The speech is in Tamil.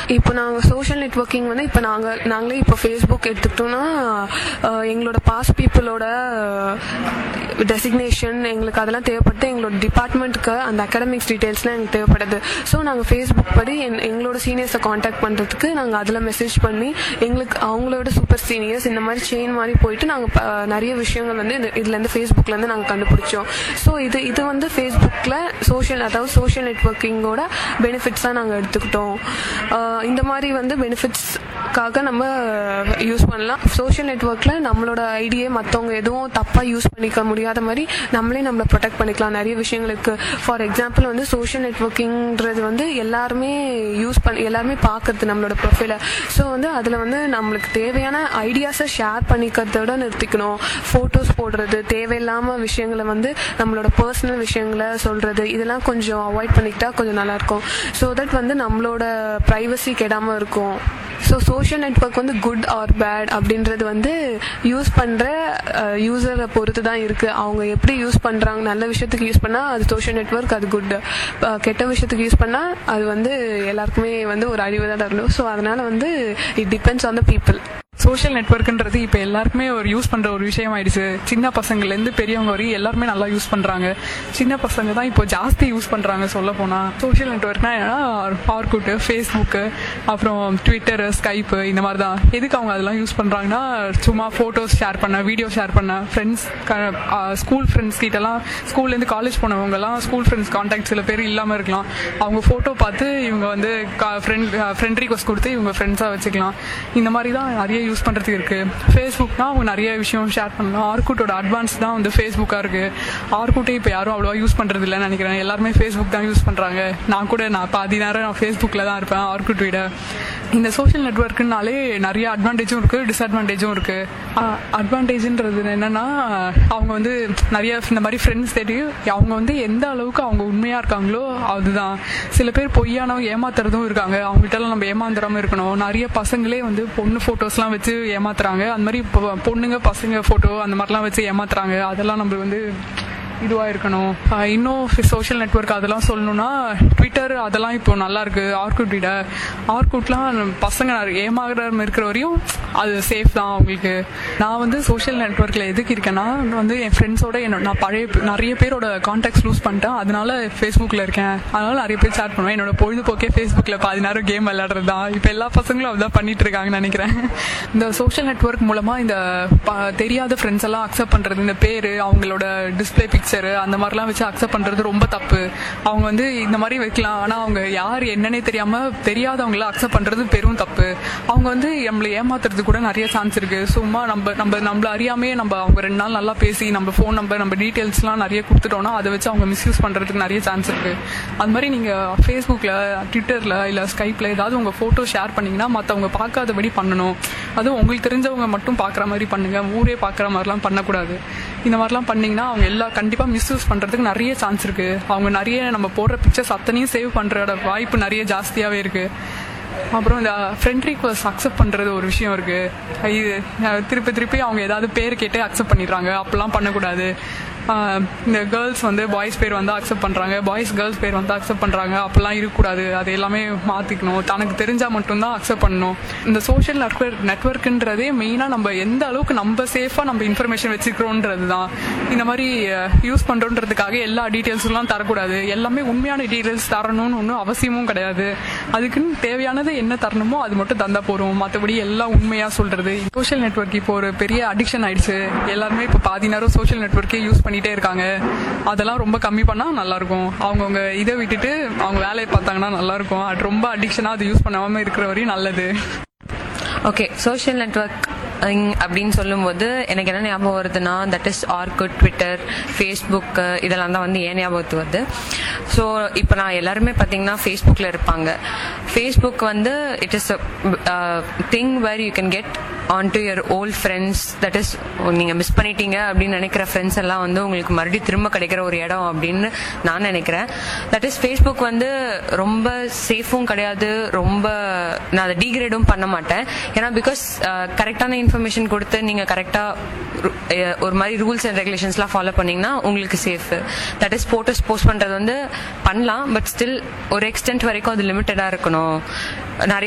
இப்போ நாங்கள் சோஷியல் நெட்வொர்க்கிங் வந்து இப்போ நாங்கள் நாங்களே இப்போ ஃபேஸ்புக் எடுத்துக்கிட்டோம்னா அஹ், எங்களோட பாஸ் பீப்புளோட டெசிக்னேஷன் எங்களுக்கு அதெல்லாம் தேவைப்படுது எங்களோட டிபார்ட்மெண்ட்டுக்கு அந்த அகாடமிக்ஸ் டீட்டெயில்ஸ்லாம் எங்களுக்கு தேவைப்படுது ஸோ நாங்கள் ஃபேஸ்புக் படி என் எங்களோட சீனியர்ஸை காண்டாக்ட் பண்ணுறதுக்கு நாங்கள் அதில் மெசேஜ் பண்ணி எங்களுக்கு அவங்களோட சூப்பர் சீனியர்ஸ் இந்த மாதிரி செயின் மாதிரி போயிட்டு நாங்கள் நிறைய விஷயங்கள் வந்து இந்த இதுலேருந்து ஃபேஸ்புக்லேருந்து நாங்கள் கண்டுபிடிச்சோம் ஸோ இது இது வந்து ஃபேஸ்புக்கில் சோஷியல் அதாவது சோஷியல் நெட்வொர்க்கிங்கோட பெனிஃபிட்ஸாக நாங்கள் எடுத்துக்கிட்டோம் ஆஹ் இந்த மாதிரி வந்து பெனிஃபிட்ஸ்க்காக நம்ம யூஸ் பண்ணலாம் சோஷியல் நெட்வொர்க்கில் நம்மளோட ஐடியை மற்றவங்க எதுவும் தப்பாக யூஸ் பண்ணிக்க முடியாத மாதிரி நம்மளே நம்மளை ப்ரொடெக்ட் பண்ணிக்கலாம் நிறைய விஷயங்களுக்கு ஃபார் எக்ஸாம்பிள் வந்து சோஷியல் நெட்வொர்க்கிங்கிறது வந்து எல்லாருமே யூஸ் பண்ணி எல்லாருமே பார்க்கறது நம்மளோட ப்ரொஃபைலை ஸோ வந்து அதில் வந்து நம்மளுக்கு தேவையான ஐடியாஸை ஷேர் பண்ணிக்கிறதோட நிறுத்திக்கணும் ஃபோட்டோஸ் போடுறது தேவையில்லாமல் விஷயங்களை வந்து நம்மளோட பர்சனல் விஷயங்களை சொல்கிறது இதெல்லாம் கொஞ்சம் அவாய்ட் பண்ணிக்கிட்டா கொஞ்சம் நல்லாயிருக்கும் ஸோ தட் வந்து நம்மளோட ப்ரைவசி கெடாமல் இருக்கும் ஸோ சோஷியல் நெட்வொர்க் வந்து குட் ஆர் பேட் அப்படின்றது வந்து யூஸ் பண்ணுற யூசரை பொறுத்து தான் இருக்குது அவங்க எப்படி யூஸ் பண்ணுறாங்க நல்ல விஷயத்துக்கு யூஸ் பண்ணால் அது சோஷியல் நெட்வொர்க் அது குட் கெட்ட விஷயத்துக்கு யூஸ் பண்ணால் அது வந்து எல்லாருக்குமே வந்து ஒரு அறிவு தான் தரணும் ஸோ அதனால் வந்து it depends on the people social நெட்வொர்க்ன்றது இப்போ எல்லாருக்குமே ஒரு யூஸ் பண்ற ஒரு விஷயம் ஆயிடுச்சு சின்ன பசங்கள்லேருந்து பெரியவங்க வரையும் எல்லாருமே நல்லா யூஸ் பண்றாங்க சின்ன பசங்க தான் இப்போ ஜாஸ்தி யூஸ் பண்றாங்க சொல்ல போனா சோஷியல் நெட்வொர்க்னா என்னன்னா ஆர்குட்டு ஃபேஸ்புக்கு அப்புறம் ட்விட்டர் ஸ்கைப்பு இந்த மாதிரி தான் எதுக்கு அவங்க அதெல்லாம் யூஸ் பண்றாங்கன்னா சும்மா ஃபோட்டோஸ் ஷேர் பண்ண வீடியோ ஷேர் பண்ண ஃப்ரெண்ட்ஸ் ஸ்கூல் ஃப்ரெண்ட்ஸ் கிட்டலாம் ஸ்கூல்லேருந்து காலேஜ் போனவங்கலாம் ஸ்கூல் ஃப்ரெண்ட்ஸ் கான்டாக்ட் சில பேர் இல்லாமல் இருக்கலாம் அவங்க ஃபோட்டோ பார்த்து இவங்க வந்து ஃப்ரெண்ட் ஃப்ரெண்ட் ரிக்வஸ்ட் கொடுத்து இவங்க ஃப்ரெண்ட்ஸாக வச்சுக்கலாம் இந்த மாதிரி தான் நிறைய யூஸ் பண்ணுறதுக்கு இருக்குது ஃபேஸ்புக்னா அவங்க நிறைய விஷயம் ஷேர் பண்ணலாம் ஆர்குட்டோட அட்வான்ஸ் தான் வந்து ஃபேஸ்புக்காக இருக்குது ஆர்குட்டே இப்போ யாரும் அவ்வளோவா யூஸ் பண்ணுறது இல்லைன்னு நினைக்கிறேன் எல்லாருமே ஃபேஸ்புக் தான் யூஸ் பண்ணுறாங்க நான் கூட நான் பாதி நேரம் நான் ஃபேஸ்புக்கில் தான் இருப்பேன் ஆர்குட் விட இந்த சோஷியல் நெட்ஒர்க்குனாலே நிறைய அட்வான்டேஜும் இருக்குது டிஸ்அட்வான்டேஜும் இருக்குது அட்வான்டேஜ்ன்றது என்னன்னா அவங்க வந்து நிறைய இந்த மாதிரி ஃப்ரெண்ட்ஸ் தேடி அவங்க வந்து எந்த அளவுக்கு அவங்க உண்மையாக இருக்காங்களோ அதுதான் சில பேர் பொய்யானவங்க ஏமாத்துறதும் இருக்காங்க அவங்ககிட்டலாம் நம்ம ஏமாந்துடாம இருக்கணும் நிறைய பசங்களே வந்து பொண்ணு ஃபோட்டோஸ்லாம் வச்சு ஏமாத்துறாங்க அந்த மாதிரி பொ- பொண்ணுங்க பசங்க ஃபோட்டோ அந்த மாதிரிலாம் வச்சு ஏமாத்துறாங்க அதெல்லாம் நம்ம வந்து இதுவாக இருக்கணும் ஆஹ் இன்னும் சோஷியல் நெட்வொர்க் அதெல்லாம் சொல்லணும்னா ட்விட்டர் அதெல்லாம் இப்போ நல்லா இருக்கு ஆர்குட் விட ஆர்குட்லாம் பசங்க நிறைய ஏமாறாம இருக்கிற வரையும் அது சேஃப் தான் அவங்களுக்கு நான் வந்து சோஷியல் நெட்வொர்க்கில் எதுக்கு இருக்கேன்னா வந்து என் ஃப்ரெண்ட்ஸோட என்னோட நான் பழைய பே- நிறைய பேரோட கான்டாக்ட்ஸ் லூஸ் பண்ணிட்டேன் அதனால ஃபேஸ்புக்கில் இருக்கேன் அதனால நிறைய பேர் சேட் பண்ணுவேன் என்னோட பொழுதுபோக்கே ஃபேஸ்புக்கில் பாதி நேரம் கேம் விளையாடுறது தான் இப்போ எல்லா பசங்களும் அப்படிதான் பண்ணிட்டு இருக்காங்கன்னு நினைக்கிறேன் இந்த சோஷியல் நெட்வொர்க் மூலமா இந்த ப- தெரியாத ஃப்ரெண்ட்ஸ் எல்லாம் அக்செப்ட் பண்றது இந்த பேரு அவங்களோட டிஸ்பிளே பிக்சர் அந்த மாதிரிலாம் வச்சு அக்செப்ட் பண்றது ரொம்ப தப்பு அவங்க வந்து இந்த மாதிரி வைக்கலாம் ஆனா அவங்க யார் என்னன்னே தெரியாம தெரியாதவங்கள அக்செப்ட் பண்றது பெரும் தப்பு அவங்க வந்து நம்மளை ஏமாத்துறது கூட நிறைய சான்ஸ் இருக்கு சும்மா நம்ம நம்ம நம்மள அறியாமே நம்ம அவங்க ரெண்டு நாள் நல்லா பேசி நம்ம ஃபோன் நம்பர் நம்ம டீட்டெயில்ஸ்லாம் நிறைய கொடுத்துட்டோம்னா அதை வச்சு அவங்க மிஸ்யூஸ் பண்றதுக்கு நிறைய சான்ஸ் இருக்கு அது மாதிரி நீங்க ஃபேஸ்புக்ல ட்விட்டர்ல இல்ல ஸ்கைப்ல ஏதாவது உங்க போட்டோ ஷேர் பண்ணீங்கன்னா மத்தவங்க பார்க்காதபடி பண்ணணும் அதுவும் உங்களுக்கு தெரிஞ்சவங்க மட்டும் பார்க்குற மாதிரி பண்ணுங்க ஊரே பார்க்குற மாதிரிலாம் பண்ணக்கூடாது இந்த மாதிரிலாம் பண்ணீங்கன்னா அவங்க எல்லா கண்டிப்பாக மிஸ்யூஸ் பண்ணுறதுக்கு நிறைய சான்ஸ் இருக்கு அவங்க நிறைய நம்ம போடுற பிக்சர்ஸ் அத்தனையும் சேவ் பண்ணுறோட வாய்ப்பு நிறைய ஜாஸ்தியாகவே இருக்கு அப்புறம் இந்த ஃப்ரெண்ட் ரிக்வஸ்ட் அக்செப்ட் பண்ணுறது ஒரு விஷயம் இருக்கு இது அஹ், திருப்பி திருப்பி அவங்க ஏதாவது பேர் கேட்டு அக்செப்ட் பண்ணிடுறாங்க அப்பெல்லாம் பண்ணக்கூடாது ஆஹ், இந்த கேர்ள்ஸ் வந்து பாய்ஸ் பேர் வந்து அக்செப்ட் பண்ணுறாங்க பாய்ஸ் கேர்ள்ஸ் பேர் வந்து அக்செப்ட் பண்ணுறாங்க அப்பெல்லாம் இருக்கக்கூடாது அது எல்லாமே மாற்றிக்கணும் தனக்கு தெரிஞ்சால் மட்டும்தான் அக்செப்ட் பண்ணணும் இந்த சோஷியல் நெட்வொர்க் நெட்ஒர்க்குன்றதே மெயினாக நம்ம எந்த அளவுக்கு நம்ம சேஃபாக நம்ம இன்ஃபர்மேஷன் வச்சுக்கிறோன்றது தான் இந்த மாதிரி யூஸ் பண்ணுறோன்றதுக்காக எல்லா டீட்டெயில்ஸ்லாம் தரக்கூடாது எல்லாமே உண்மையான டீட்டெயில்ஸ் தரணும்னு ஒன்றும் அவசியமும் கிடையாது அதுக்குன்னு தேவையானது என்ன தரணுமோ அது மட்டும் தந்தா போறோம் மற்றபடி எல்லாம் உண்மையாக சொல்றது சோஷியல் நெட்வொர்க் இப்போ ஒரு பெரிய அடிக்ஷன் ஆயிடுச்சு எல்லாருமே இப்போ பாதி நேரம் சோஷியல் நெட்வொர்க்கே யூஸ் பண்ணிட்டே இருக்காங்க அதெல்லாம் ரொம்ப கம்மி பண்ணால் நல்லா இருக்கும் அவங்கவுங்க இதை விட்டுட்டு அவங்க வேலையை பார்த்தாங்கன்னா நல்லா இருக்கும் அது ரொம்ப அடிக்ஷனாக அது யூஸ் பண்ணாம இருக்கிற வரையும் நல்லது ஓகே சோஷியல் நெட்வொர்க் அப்படின்னு சொல்லும்போது எனக்கு என்ன ஞாபகம் வருதுன்னா that is Orkut Twitter Facebook இதெல்லாம் தான் வந்து ஏன் ஞாபகத்துக்கு வருது ஸோ இப்போ நான் எல்லாருமே பார்த்தீங்கன்னா ஃபேஸ்புக்கில் இருப்பாங்க ஃபேஸ்புக் வந்து it is thing where you can get on to your old friends that is நீங்கள் மிஸ் பண்ணிட்டீங்க அப்படின்னு நினைக்கிற ஃப்ரெண்ட்ஸ் எல்லாம் வந்து உங்களுக்கு மறுபடியும் திரும்ப கிடைக்கிற ஒரு இடம் அப்படின்னு நான் நினைக்கிறேன் தட் இஸ் ஃபேஸ்புக் வந்து ரொம்ப சேஃபும் கிடையாது ரொம்ப நான் அதை டீக்ரேடும் பண்ண மாட்டேன் ஏன்னா பிகாஸ் கரெக்டான இன்ஃபர்மேஷன் கொடுத்து நீங்கள் கரெக்டாக ஒரு மாதிரி ரூல்ஸ் அண்ட் ரெகுலேஷன்ஸ்லாம் ஃபாலோ பண்ணீங்கன்னா உங்களுக்கு safe that is photos post பண்ணுறது வந்து பண்ணலாம் பட் ஸ்டில் ஒரு எக்ஸ்டென்ட் வரைக்கும் அது லிமிட்டடாக இருக்கணும் நிறைய